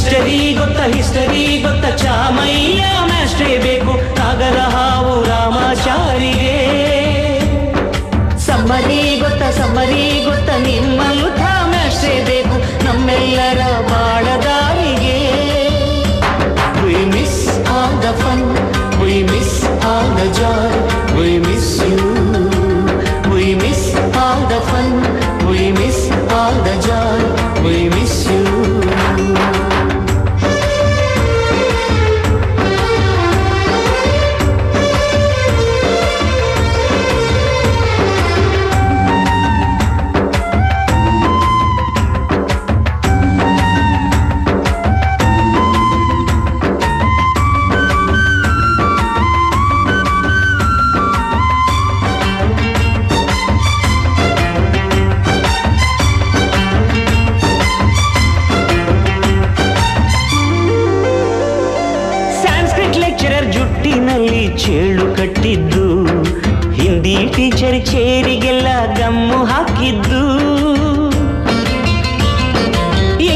History ಗೊತ್ತ history ಗೊತ್ತ ಚಾಮಯ್ಯ ಮ್ಯಾಸ್ಟ್ರೇ ಬೇಕು ನಾಗರ ಹಾವು ರಾಮಾಚಾರಿಗೆ ಸಮ್ಮರಿ ಗೊತ್ತ ಸಮ್ಮರಿ ಗೊತ್ತ ನಿಮ್ಮಂಥ ಮ್ಯಾಸ್ಟ್ರೇ ಬೇಕು ನಮ್ಮೆಲ್ಲರ ಬಾಳದಾರಿಗೆ We miss all the fun, we miss all the joy, we miss you. We miss all the fun, we miss all the joy, we miss you. Sanskrit lecturer ಜುಟ್ಟಿನಲ್ಲಿ ಚೇಳು ಕಟ್ಟಿದ್ದು ಹಿಂದಿ ಟೀಚರ್ ಚೇರಿಗೆಲ್ಲ ಗಮ್ಮ